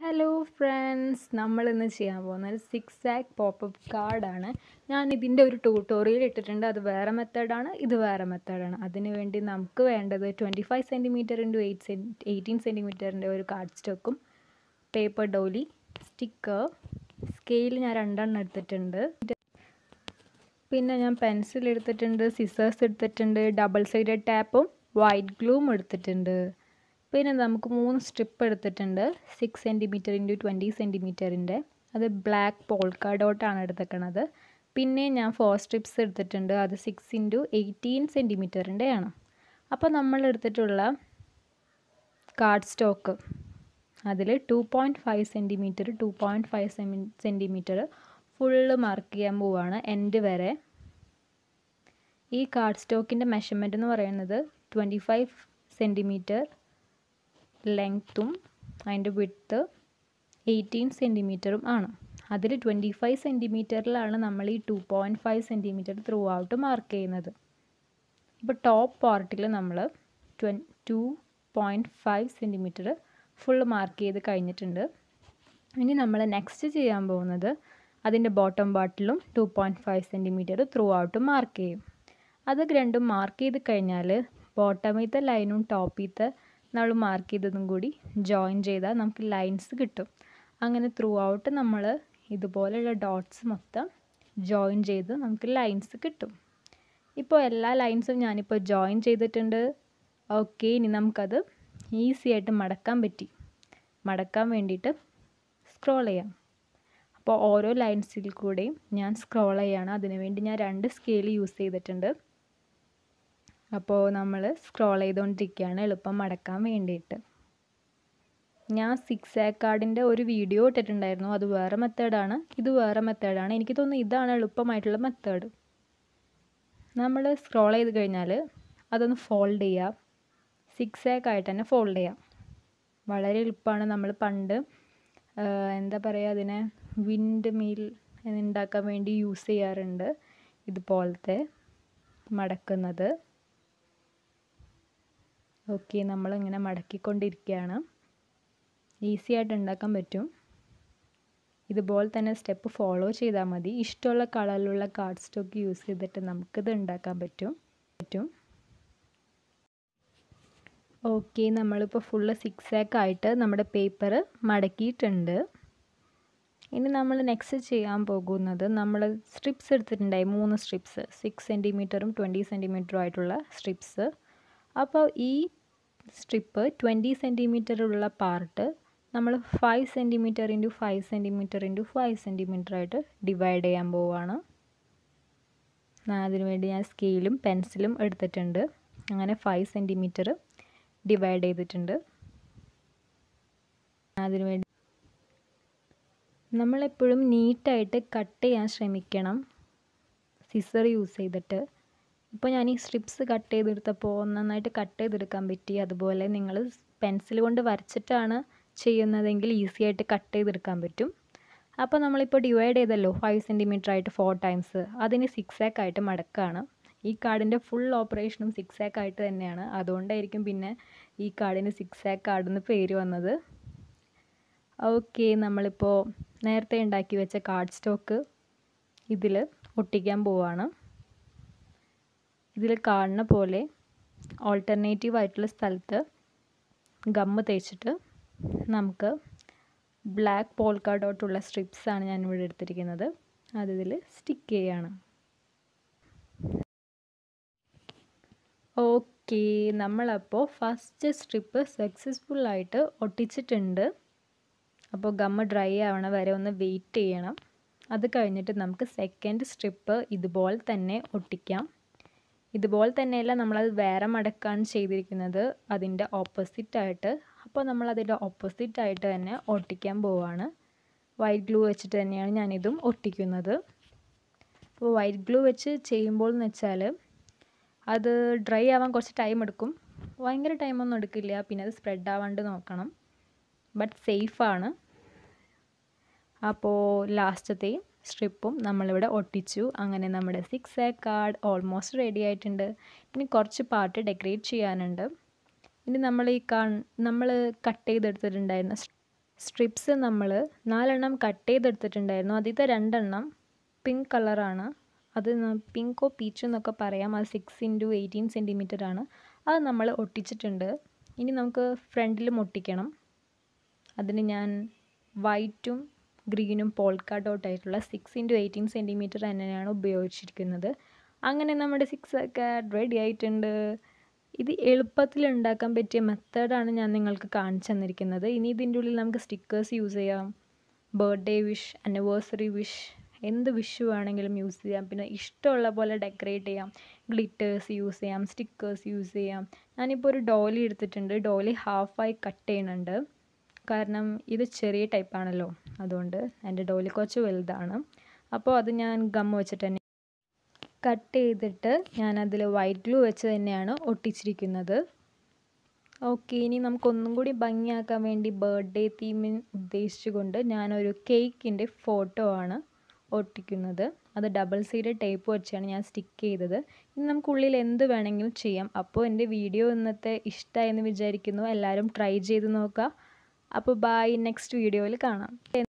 hello friends നമ്മളിന്ന് ചെയ്യാൻ പോകുന്നത് സിക്സ് ആക്ക് പോപ്പപ്പ് കാർഡാണ് ഞാൻ ഇതിൻ്റെ ഒരു ട്യൂട്ടോറിയൽ ഇട്ടിട്ടുണ്ട് അത് വേറെ മെത്തേഡാണ് ഇത് വേറെ മെത്തേഡാണ് അതിന് വേണ്ടി നമുക്ക് വേണ്ടത് twenty five centimetre into eight സെൻ എയ്റ്റീൻ സെൻറ്റിമീറ്ററിൻ്റെ ഒരു കാർഡ് സ്റ്റോക്കും പേപ്പർ ഡോലി സ്റ്റിക്കർ സ്കെയിൽ ഞാൻ രണ്ടെണ്ണം എടുത്തിട്ടുണ്ട് പിന്നെ ഞാൻ പെൻസിൽ എടുത്തിട്ടുണ്ട് സിസേഴ്സ് എടുത്തിട്ടുണ്ട് ഡബിൾ സൈഡഡ് ടാപ്പും വൈറ്റ് ഗ്ലൂവും എടുത്തിട്ടുണ്ട് പിന്നെ നമുക്ക് മൂന്ന് സ്ട്രിപ്പ് എടുത്തിട്ടുണ്ട് സിക്സ് സെൻറ്റിമീറ്റർ ഇൻറ്റു ട്വൻറ്റി സെൻറ്റിമീറ്ററിൻ്റെ അത് ബ്ലാക്ക് പോൾക്ക ഡോട്ടാണ് എടുത്തേക്കണത് പിന്നെ ഞാൻ ഫോർ സ്ട്രിപ്സ് എടുത്തിട്ടുണ്ട് അത് സിക്സ് ഇൻറ്റു എയ്റ്റീൻ സെൻറ്റിമീറ്ററിൻ്റെ ആണ് അപ്പോൾ നമ്മൾ എടുത്തിട്ടുള്ള കാർഡ് സ്റ്റോക്ക് അതിൽ two point five centimetre two point five centimetre full mark ചെയ്യാൻ പോവുകയാണ് എൻഡ് വരെ ഈ കാർഡ് സ്റ്റോക്കിൻ്റെ മെഷർമെൻ്റ് എന്ന് പറയുന്നത് ട്വൻറ്റി ഫൈവ് സെൻറ്റിമീറ്റർ ലെങ്ത്തും അതിൻ്റെ വിഡ്ത്ത് എയ്റ്റീൻ സെൻറ്റിമീറ്ററും ആണ് അതിൽ ട്വൻറ്റി ഫൈവ് സെൻറ്റിമീറ്ററിലാണ് നമ്മൾ ഈ two point five centimetre throughout mark ചെയ്യുന്നത് ഇപ്പോൾ ടോപ്പ് പാർട്ടിൽ നമ്മൾ ട്വൻ two point five centimetre full mark ചെയ്ത് കഴിഞ്ഞിട്ടുണ്ട് ഇനി നമ്മൾ നെക്സ്റ്റ് ചെയ്യാൻ പോകുന്നത് അതിൻ്റെ ബോട്ടം പാർട്ടിലും two point five centimetre throughout mark ചെയ്യും അത് രണ്ടും മാർക്ക് ചെയ്ത് കഴിഞ്ഞാൽ ബോട്ടമിലത്തെ ലൈനും ടോപ്പിലത്തെ നമ്മൾ മാർക്ക് ചെയ്തതും കൂടി ജോയിൻ ചെയ്താൽ നമുക്ക് ലൈൻസ് കിട്ടും അങ്ങനെ ത്രൂ ഔട്ട് നമ്മൾ ഇതുപോലെയുള്ള ഡോട്ട്സ് മൊത്തം ജോയിൻ ചെയ്ത് നമുക്ക് ലൈൻസ് കിട്ടും ഇപ്പോൾ എല്ലാ ലൈൻസും ഞാനിപ്പോൾ ജോയിൻ ചെയ്തിട്ടുണ്ട് ഓക്കെ ഇനി നമുക്കത് ഈസി ആയിട്ട് മടക്കാൻ പറ്റി മടക്കാൻ വേണ്ടിയിട്ട് സ്ക്രോൾ ചെയ്യാം അപ്പോൾ ഓരോ ലൈൻസിൽ കൂടെയും ഞാൻ സ്ക്രോൾ ചെയ്യാണ് അതിനുവേണ്ടി ഞാൻ രണ്ട് സ്കെയിൽ യൂസ് ചെയ്തിട്ടുണ്ട് അപ്പോൾ നമ്മൾ സ്ക്രോൾ ചെയ്തുകൊണ്ടിരിക്കുകയാണ് എളുപ്പം മടക്കാൻ വേണ്ടിയിട്ട് ഞാൻ സിക്സ് ആക്ക് കാർഡിൻ്റെ ഒരു വീഡിയോ ഇട്ടിട്ടുണ്ടായിരുന്നു അത് വേറെ മെത്തേഡാണ് ഇത് വേറെ മെത്തേഡാണ് എനിക്ക് തോന്നുന്നു ഇതാണ് എളുപ്പമായിട്ടുള്ള മെത്തേഡ് നമ്മൾ സ്ക്രോൾ ചെയ്ത് കഴിഞ്ഞാൽ അതൊന്ന് ഫോൾഡ് ചെയ്യുക സിക്സ് ആക്ക് ആയിട്ട് തന്നെ ഫോൾഡ് ചെയ്യാം വളരെ എളുപ്പമാണ് നമ്മൾ പണ്ട് എന്താ പറയുക അതിനെ വിൻഡ് മീൽ ഉണ്ടാക്കാൻ വേണ്ടി യൂസ് ചെയ്യാറുണ്ട് ഇതുപോലത്തെ മടക്കുന്നത് ഓക്കെ നമ്മളിങ്ങനെ മടക്കിക്കൊണ്ടിരിക്കുകയാണ് ഈസി ആയിട്ട് ഉണ്ടാക്കാൻ പറ്റും ഇതുപോലെ തന്നെ സ്റ്റെപ്പ് ഫോളോ ചെയ്താൽ മതി ഇഷ്ടമുള്ള കളറിലുള്ള കാർഡ് സ്റ്റോക്ക് യൂസ് ചെയ്തിട്ട് നമുക്കിത് ഉണ്ടാക്കാൻ പറ്റും പറ്റും ഓക്കെ നമ്മളിപ്പോൾ ഫുള്ള് സിക്സ് ആക്ക് ആയിട്ട് നമ്മുടെ പേപ്പർ മടക്കിയിട്ടുണ്ട് ഇനി നമ്മൾ നെക്സ്റ്റ് ചെയ്യാൻ പോകുന്നത് നമ്മൾ സ്ട്രിപ്സ് എടുത്തിട്ടുണ്ടായി മൂന്ന് സ്ട്രിപ്സ് സിക്സ് സെൻറ്റിമീറ്ററും ട്വൻറ്റി സെൻറ്റിമീറ്ററും ആയിട്ടുള്ള സ്ട്രിപ്സ് അപ്പോൾ ഈ സ്ട്രിപ്പ് ട്വൻറ്റി സെൻറ്റിമീറ്ററുള്ള പാർട്ട് നമ്മൾ five centimetre into five centimetre into five centimetre ആയിട്ട് ഡിവൈഡ് ചെയ്യാൻ പോവുകയാണ് അതിനുവേണ്ടി ഞാൻ സ്കെയിലും പെൻസിലും എടുത്തിട്ടുണ്ട് അങ്ങനെ ഫൈവ് സെൻറ്റിമീറ്റർ ഡിവൈഡ് ചെയ്തിട്ടുണ്ട് അതിനുവേണ്ടി നമ്മളെപ്പോഴും നീറ്റായിട്ട് കട്ട് ചെയ്യാൻ ശ്രമിക്കണം സിസർ യൂസ് ചെയ്തിട്ട് ഇപ്പോൾ ഞാൻ ഈ സ്ട്രിപ്സ് കട്ട് ചെയ്തെടുത്തപ്പോൾ നന്നായിട്ട് കട്ട് ചെയ്തെടുക്കാൻ പറ്റി അതുപോലെ നിങ്ങൾ പെൻസിൽ കൊണ്ട് വരച്ചിട്ടാണ് ചെയ്യുന്നതെങ്കിൽ ഈസി ആയിട്ട് കട്ട് ചെയ്തെടുക്കാൻ പറ്റും അപ്പോൾ നമ്മളിപ്പോൾ ഡിവൈഡ് ചെയ്തല്ലോ ഫൈവ് സെൻറ്റിമീറ്റർ ആയിട്ട് ഫോർ ടൈംസ് അതിന് സിക്സ് ആക്ക് ആയിട്ട് മടക്കാണ് ഈ കാർഡിൻ്റെ ഫുൾ ഓപ്പറേഷനും സിക്സ് ആക്ക് ആയിട്ട് തന്നെയാണ് അതുകൊണ്ടായിരിക്കും പിന്നെ ഈ കാർഡിന് സിക്സ് ആക്ക് കാർഡ് എന്ന് പേര് വന്നത് ഓക്കെ നമ്മളിപ്പോൾ നേരത്തെ ഉണ്ടാക്കി വെച്ച കാർഡ് സ്റ്റോക്ക് ഇതിൽ ഒട്ടിക്കാൻ പോവാണ് ഇതിൽ കാണുന്ന പോലെ ഓൾട്ടർനേറ്റീവ് ആയിട്ടുള്ള സ്ഥലത്ത് ഗമ്മ് തേച്ചിട്ട് നമുക്ക് ബ്ലാക്ക് പോൾക്ക ഡോട്ടുള്ള സ്ട്രിപ്സാണ് ഞാൻ ഇവിടെ എടുത്തിരിക്കുന്നത് അതിൽ സ്റ്റിക്ക് ചെയ്യാണ് ഓക്കെ നമ്മളപ്പോൾ ഫസ്റ്റ് സ്ട്രിപ്പ് സക്സസ്ഫുള്ളായിട്ട് ഒട്ടിച്ചിട്ടുണ്ട് അപ്പോൾ ഗമ്മ് ഡ്രൈ ആവണ വരെ ഒന്ന് വെയിറ്റ് ചെയ്യണം അത് കഴിഞ്ഞിട്ട് നമുക്ക് സെക്കൻഡ് സ്ട്രിപ്പ് ഇതുപോലെ തന്നെ ഒട്ടിക്കാം ഇതുപോലെ തന്നെയല്ല നമ്മളത് വേറെ മടക്കാണ് ചെയ്തിരിക്കുന്നത് അതിൻ്റെ ഓപ്പോസിറ്റായിട്ട് അപ്പോൾ നമ്മൾ അതിൻ്റെ ഓപ്പോസിറ്റായിട്ട് തന്നെ ഒട്ടിക്കാൻ പോവാണ് വൈറ്റ് ഗ്ലൂ വെച്ചിട്ട് തന്നെയാണ് ഞാനിതും ഒട്ടിക്കുന്നത് അപ്പോൾ വൈറ്റ് ഗ്ലൂ വെച്ച് ചെയ്യുമ്പോൾ എന്ന് വെച്ചാൽ അത് ഡ്രൈ ആവാൻ കുറച്ച് ടൈം എടുക്കും ഭയങ്കര ടൈമൊന്നും എടുക്കില്ല പിന്നെ അത് സ്പ്രെഡ് ആവാണ്ട് നോക്കണം ബട്ട് സേഫാണ് അപ്പോൾ ലാസ്റ്റത്തെ സ്ട്രിപ്പും നമ്മളിവിടെ ഒട്ടിച്ചു അങ്ങനെ നമ്മുടെ സിക്സ് ആക്ക് കാർഡ് ഓൾമോസ്റ്റ് റെഡി ആയിട്ടുണ്ട് ഇനി കുറച്ച് പാർട്ട് ഡെക്കറേറ്റ് ചെയ്യാനുണ്ട് ഇനി നമ്മൾ ഈ കാ നമ്മൾ കട്ട് ചെയ്തെടുത്തിട്ടുണ്ടായിരുന്ന സ്ട്രിപ്സ് നമ്മൾ നാലെണ്ണം കട്ട് ചെയ്തെടുത്തിട്ടുണ്ടായിരുന്നു ആദ്യത്തെ രണ്ടെണ്ണം പിങ്ക് കളറാണ് അത് പിങ്കോ പീച്ച് എന്നൊക്കെ പറയാം അത് സിക്സ് ഇൻറ്റു എയ്റ്റീൻ സെൻറ്റിമീറ്റർ ആണ് അത് നമ്മൾ ഒട്ടിച്ചിട്ടുണ്ട് ഇനി നമുക്ക് ഫ്രണ്ടിലും ഒട്ടിക്കണം അതിന് ഞാൻ വൈറ്റും ഗ്രീനും പോൾക്ക ഡോട്ട് ആയിട്ടുള്ള സിക്സ് ഇൻറ്റു എയ്റ്റീൻ സെൻറ്റിമീറ്റർ തന്നെയാണ് ഉപയോഗിച്ചിരിക്കുന്നത് അങ്ങനെ നമ്മുടെ സിക്സ് ഒക്കെ റെഡി ആയിട്ടുണ്ട് ഇത് എളുപ്പത്തിൽ ഉണ്ടാക്കാൻ പറ്റിയ മെത്തേഡാണ് ഞാൻ നിങ്ങൾക്ക് കാണിച്ചു തന്നിരിക്കുന്നത് ഇനി ഇതിൻ്റെ ഉള്ളിൽ നമുക്ക് സ്റ്റിക്കേഴ്സ് യൂസ് ചെയ്യാം ബർത്ത്ഡേ വിഷ് ആനിവേഴ്സറി വിഷ് എന്ത് വിഷ് വേണമെങ്കിലും യൂസ് ചെയ്യാം പിന്നെ ഇഷ്ടമുള്ള പോലെ ഡെക്കറേറ്റ് ചെയ്യാം ഗ്ലിറ്റേഴ്സ് യൂസ് ചെയ്യാം സ്റ്റിക്കേഴ്സ് യൂസ് ചെയ്യാം ഞാനിപ്പോൾ ഒരു ഡോലി എടുത്തിട്ടുണ്ട് ഡോലി ഹാഫായി കട്ട് ചെയ്യുന്നുണ്ട് കാരണം ഇത് ചെറിയ ടൈപ്പാണല്ലോ അതുകൊണ്ട് എൻ്റെ ഡോലി കുറച്ച് വലുതാണ് അപ്പോൾ അത് ഞാൻ ഗം വെച്ചിട്ട് തന്നെ കട്ട് ചെയ്തിട്ട് ഞാൻ അതിൽ വൈറ്റ് ഗ്ലൂ വെച്ച് തന്നെയാണ് ഒട്ടിച്ചിരിക്കുന്നത് ഓക്കെ ഇനി നമുക്കൊന്നും കൂടി ഭംഗിയാക്കാൻ വേണ്ടി ബർത്ത്ഡേ തീമിൻ ഉദ്ദേശിച്ചുകൊണ്ട് ഞാനൊരു കേക്കിൻ്റെ ഫോട്ടോ ആണ് ഒട്ടിക്കുന്നത് അത് ഡബിൾ സൈഡ് ടേപ്പ് വെച്ചാണ് ഞാൻ സ്റ്റിക്ക് ചെയ്തത് ഇനി നമുക്കുള്ളിൽ എന്ത് വേണമെങ്കിലും ചെയ്യാം അപ്പോൾ എൻ്റെ വീഡിയോ ഇന്നത്തെ ഇഷ്ടമായെന്ന് വിചാരിക്കുന്നു എല്ലാവരും ട്രൈ ചെയ്ത് നോക്കുക അപ്പോൾ ബായ് നെക്സ്റ്റ് വീഡിയോയിൽ കാണാം